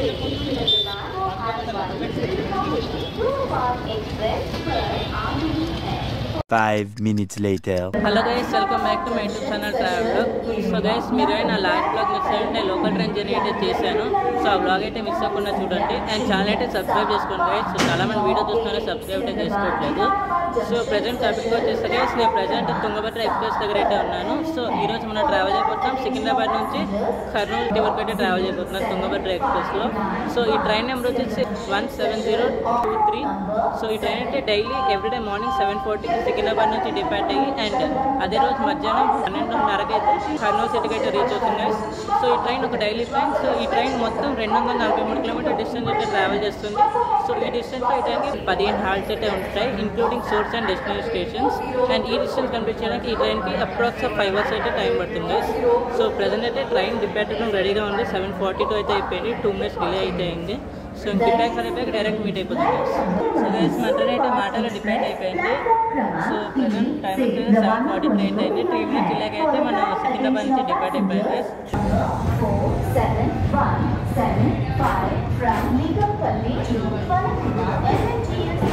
Five minutes later. Hello guys welcome back to my YouTube channel travel so guys మీరు నా last blog miss అయ్యంటే local train journey అయితే చేశాను so ఆ blog అయితే miss అవ్వకుండా చూడండి అండ్ ఛానల్ అయితే సబ్స్క్రైబ్ చేసుకోండి గైస్ సో చాలా మంది వీడియో చూస్తున్నారు సబ్స్క్రైబ్ అయితే చేసుకోవట్లేదు సో ప్రజెంట్ టాపిక్ వచ్చేసి గైస్ నేను ప్రజెంట్ తుంగభద్ర ఎక్స్ప్రెస్ దగ్గర అయితే ఉన్నాను సో ఈ రోజు మనం ట్రావెల్ అయిపోతున్నాం సికింద్రాబాద్ నుంచి కర్నూలు వరకు అయితే ట్రావెల్ అయిపోతున్నాం తుంగభద్ర ఎక్స్ప్రెస్లో సో ఈ ట్రైన్ నెంబర్ వచ్చేసి one seven zero two three so ఈ ట్రైన్ అయితే డైలీ ఎవ్రీడే మార్నింగ్ సెవెన్ ఫోర్టీకి సికింద్రాబాద్ నుంచి డిపార్ట్ అయ్యి అండ్ అదే రోజు మధ్యాహ్నం పన్నెండున్నరకి అయితే కర్నూలు సిటీకి అయితే రీచ్ అవుతుంది సో ఈ ట్రైన్ ఒక డైలీ ట్రైన్ సో ఈ ట్రైన్ మొత్తం రెండు వందల నలభై మూడు కిలోమీటర్ డిస్టెన్స్ అయితే ట్రావెల్ చేస్తుంది సో ఈ డిస్టెన్స్ ఈ ట్రైన్కి పదిహేను హాల్ట్స్ అయితే ఉంటాయి including source and destination stations and ఈ డిస్టెన్స్ కంప్లీట్ చేయడానికి ఈ ట్రైన్కి అప్రాక్స్ ఫైవ్ అవర్స్ అయితే టైం పడుతుంది సో ప్రజెంట్ అయితే ట్రైన్ డిపార్ట్ రెడీగా ఉంది సెవెన్ ఫార్టీ టూ అయితే అయిపోయింది టూ మినిట్స్ డిలే అయితే అయింది సో డిపాక్ అయిపోయాక డైరెక్ట్ మీట్ అయిపోతుంది సో గైస్ మా ట్రైన్ అయితే మాటలో డిపెండ్ అయిపోయింది సో ప్రజెంట్ టైం వచ్చేసి సెవెన్ ఫార్టీ త్రీ అయితే అయింది త్రీ మినిట్స్ ఇలాగ అయితే మన సికింద్రాబాద్ నుంచి డిపెండ్ అయిపోయింది guys. seven one seven five from Ligamapalli to Palakuna MNTS.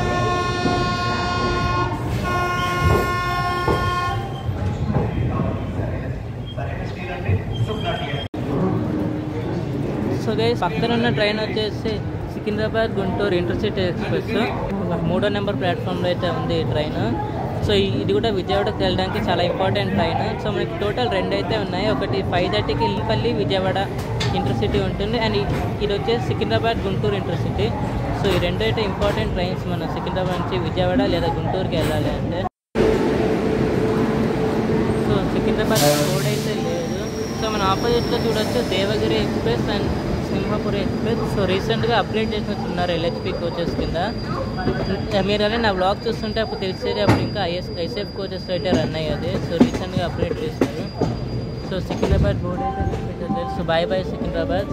So guys పక్కన ఉన్న ట్రైన్ వచ్చేసి సికింద్రాబాద్ గుంటూరు ఇంటర్సిటీ ఎక్స్ప్రెస్ మూడో నెంబర్ ప్లాట్ఫామ్లో అయితే ఉంది ఈ ట్రైన్ సో ఈ- ఇది కూడా విజయవాడకి వెళ్ళడానికి చాలా ఇంపార్టెంట్ ట్రైన్ సో మనకి టోటల్ రెండు అయితే ఉన్నాయి ఒకటి ఫైవ్ థర్టీకి ఇల్లిపల్లి విజయవాడ ఇంటర్సిటీ ఉంటుంది అండ్ ఇ- ఇది వచ్చేసి సికింద్రాబాద్ గుంటూరు ఇంటర్సిటీ సో ఈ రెండు అయితే ఇంపార్టెంట్ ట్రైన్స్ మన సికింద్రాబాద్ నుంచి విజయవాడ లేదా గుంటూరుకి వెళ్ళాలి అంటే సో సికింద్రాబాద్ రోడ్ అయితే లేదు సో మన ఆపోజిట్లో చూడొచ్చు Devagiri express and Simhapuri express so రీసెంట్గా అప్డేట్ చేసినట్టున్నారు ఎల్హెచ్పి కోచెస్ కింద మీరు అదే నా బ్లాగ్ చూస్తుంటే అప్పుడు తెలిసేది అప్పుడు ఇంకా ఐఎస్ ఐసెఫ్ కోచెస్ అయితే రన్ అయ్యేది సో రీసెంట్గా అప్డేట్ చేశారు సో సికింద్రాబాద్ బోర్డ్ అయితే కనిపించట్లేదు so bye bye Secunderabad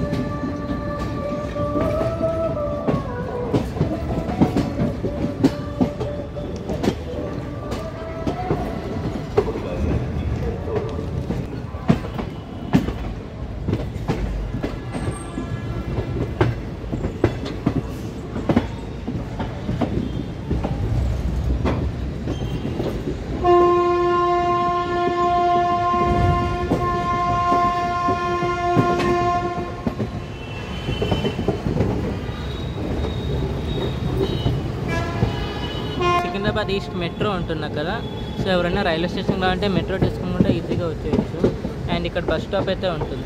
Secunderabad east metro ఉంటున్నా కదా సో ఎవరైనా రైల్వే స్టేషన్లో అంటే మెట్రో తీసుకుంటే ఈజీగా వచ్చేయచ్చు అండ్ ఇక్కడ బస్ స్టాప్ అయితే ఉంటుంది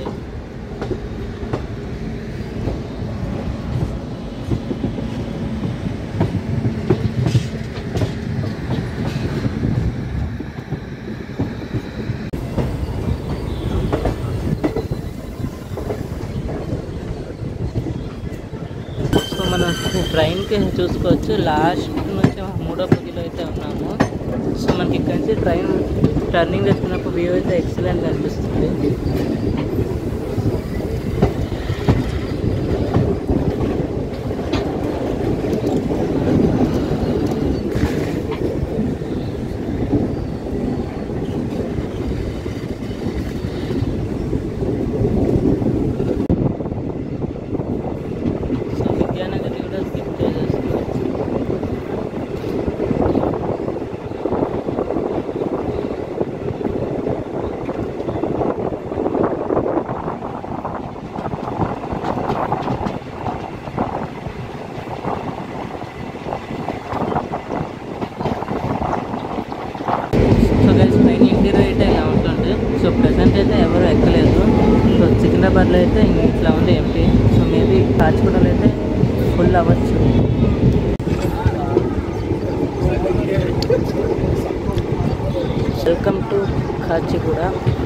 సో మనం ట్రైన్కి చూసుకోవచ్చు లాస్ట్ నుంచి మూడో పొజిలో అయితే ఉన్నాము సో మనకి ఇక్కడ నుంచి ట్రైన్ టర్నింగ్ చేసుకున్నప్పుడు వ్యూ అయితే ఎక్సలెంట్ అనిపిస్తుంది సో విద్యానగర్ కూడా స్కిప్ చేసేసుకోవచ్చు సో గైస్ ట్రైన్ ఇంటీరియర్ అయితే ఇలా ఉంటుంది సో ప్రజెంట్ అయితే ఎవరు ఎక్కలేదు సో సికింద్రాబాద్లో అయితే ఇట్లా ఉంది ఎంటీ సో మేబీ కాచిగూడలో అయితే ఫుల్ అవ్వచ్చు welcome to Kachiguda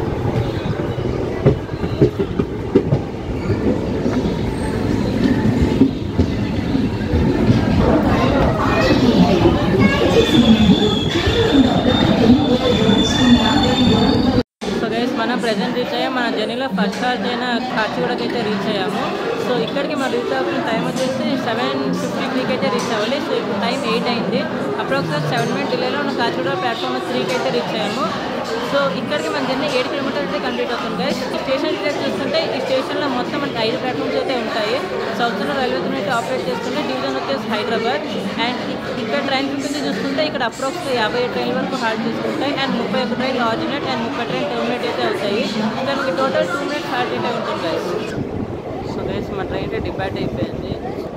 so guys మనం ప్రెజెంట్ రీచ్ అయ్యాం మన జర్నీలో ఫస్ట్ హాల్ట్ అయిన కాచిగూడకి అయితే రీచ్ అయ్యాము సో ఇక్కడికి మనం రీచ్ అవ్వాల్సిన టైం వచ్చేసి సెవెన్ ఫిఫ్టీ త్రీకి అయితే రీచ్ అవ్వాలి సో ఇప్పుడు టైం ఎయిట్ అయింది అప్రాక్సిమేట్ సెవెన్ మినిట్ డిలేలో మనం కాచిగూడ ప్లాట్ఫామ్ త్రీకి అయితే రీచ్ అయ్యాము సో ఇక్కడికి మన జర్నీ ఏడు కిలోమీటర్స్ అయితే కంప్లీట్ అవుతుంది గైస్ స్టేషన్ డీటెయిల్స్ చూస్తుంటే ఈ స్టేషన్లో మొత్తం మనకి ఐదు ప్లాట్ఫామ్స్ అయితే ఉంటాయి సౌత్లో రైల్వే జోన్ అయితే ఆపరేట్ చేస్తుంటే డివిజన్ వచ్చేసి హైదరాబాద్ అండ్ ఇక్కడ ట్రైన్ ఫ్రీక్వెన్సీ చూస్తుంటే ఇక్కడ అప్రాక్స్ యాభై ట్రైన్ వరకు హాల్ట్ చేసుకుంటాయి అండ్ ముప్పై ఒక ట్రైన్ ఆర్జినేట్ అండ్ ముప్పై ట్రైన్ టర్మినేట్ అయితే అవుతాయి ఇక్కడ మనకి టోటల్ టూ మినిట్స్ హాల్ట్ అయితే ఉంటుంది గైస్ సో గైస్ మా ట్రైన్ అయితే డిపార్ట్ అయిపోయింది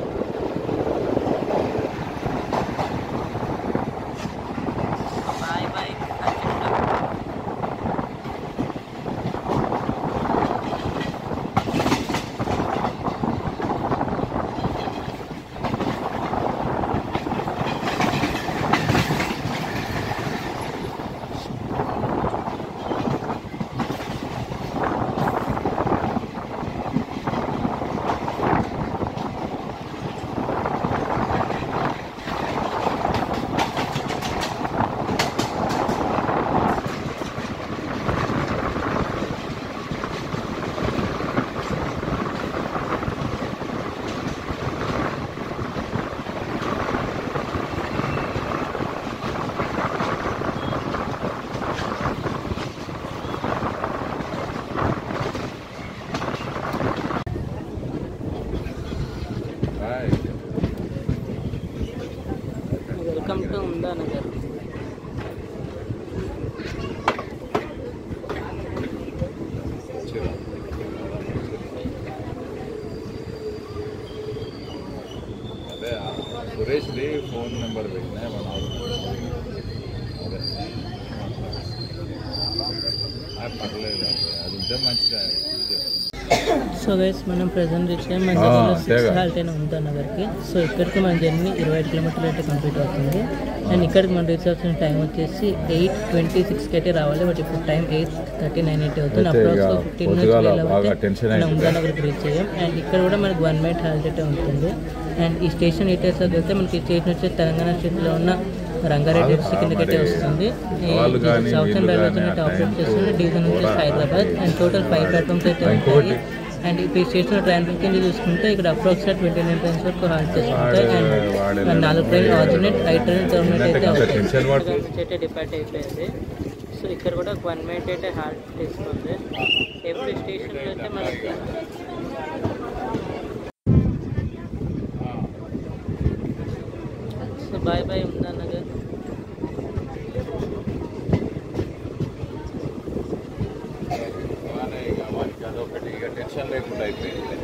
bye bye welcome to Umdanagar అదే ఆ సురేష్ది ఫోన్ నెంబర్ పెట్టినా మన అదే ఆ, పర్లేదు అది అది ఉంటే మంచిగా సో గైస్ మనం ప్రజెంట్ రీచ్ అయ్యాం మన ఆ, జర్నీలో అంతేగా. సిక్స్ హాల్ట్ అయినా ఉందా నగర్కి సో ఇక్కడికి మన జర్నీ ఇరవై ఐదు కిలోమీటర్లు అయితే కంప్లీట్ అవుతుంది అండ్ ఇక్కడికి మనం రీచ్ అవుతున్న టైం వచ్చేసి ఎయిట్ ట్వంటీ సిక్స్కి అయితే రావాలి బట్ ఇప్పుడు టైం ఎయిట్ థర్టీ నైన్ అయితే అవుతుంది అయితే ఇక అప్రాక్స్ ఫిఫ్టీన్ పొద్దుగాల మినిట్స్ బాగా tension మనం అవుతుంది. ఉందా నగర్కి రీచ్ అయ్యాం అండ్ ఇక్కడ కూడా మనకి వన్ మినిట్ హాల్ట్ అయితే ఉంటుంది అండ్ ఈ స్టేషన్ డీటెయిల్స్ వెళ్తే మనకి ఈ స్టేషన్ వచ్చి తెలంగాణ స్టేట్లో ఉన్న రంగారెడ్డి డిస్ట్రిక్ట్ కిందకైతే మరి వస్తుంది వాళ్ళు కానీ సౌత్ వీళ్ళు రైల్వే కానీ జోన్ అయితే ఆ ఆపరేట్ టైంకు చేస్తుంది డివిజన్ వచ్చేసి కూడా Hyderabad and total five platforms అయితే ఇంకొకటి ఉంటాయి అండ్ ఇప్పుడు ఈ స్టేషన్ ట్రైన్ కింద చూసుకుంటే ఇక్కడ అప్రాక్సిమేట్ ట్వంటీ నైన్ ట్రైన్స్ వరకు హాల్ట్ చేసుకుంటాయి వాడే- వాడే అండ్ నాలుగు ట్రైన్ ఆర్జినేట్ ఐదు ట్రైన్ టర్మినేట్ అయితే కొంత అవుతాయి టెన్షన్ పడుతుంది. ఇక్కడ నుంచి అయితే డిపార్ట్ అయిపోయింది సో ఇక్కడ కూడా ఒక వన్ మినిట్ అయితే హాల్ట్ తీసుకుంది ఎవ్రీ స్టేషన్లో అయితే మనకి సో బాయ్ బాయ్ ఉందా నగర్ బాగానే ఇక వానికి అదొకటి ఇక టెన్షన్ లేకుండా అయిపోయింది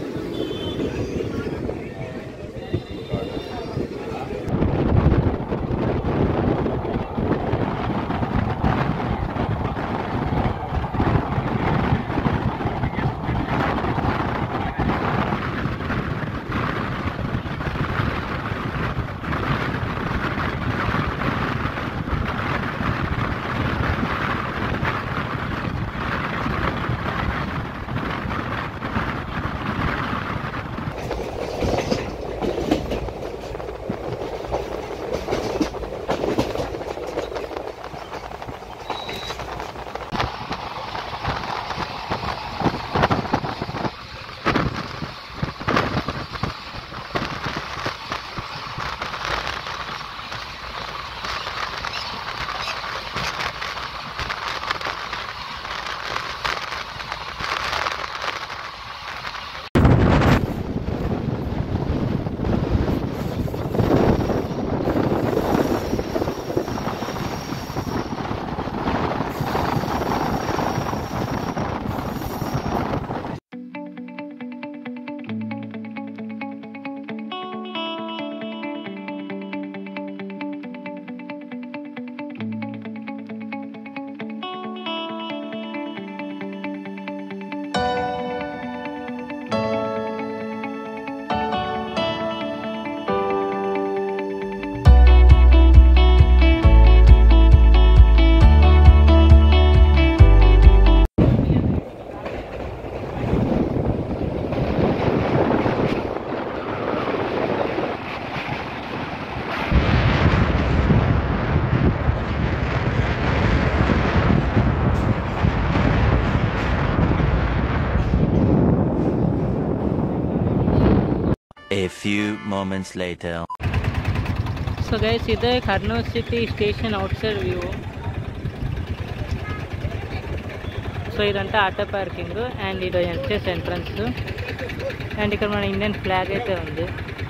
A few moments later. So guys ఇదే Kurnool city station outside view so ఇదంతా ఆటో పార్కింగ్ అండ్ ఇది వచ్చేసి ఎంట్రన్స్ అండ్ ఇక్కడ మన ఇండియన్ ఫ్లాగ్ అయితే ఉంది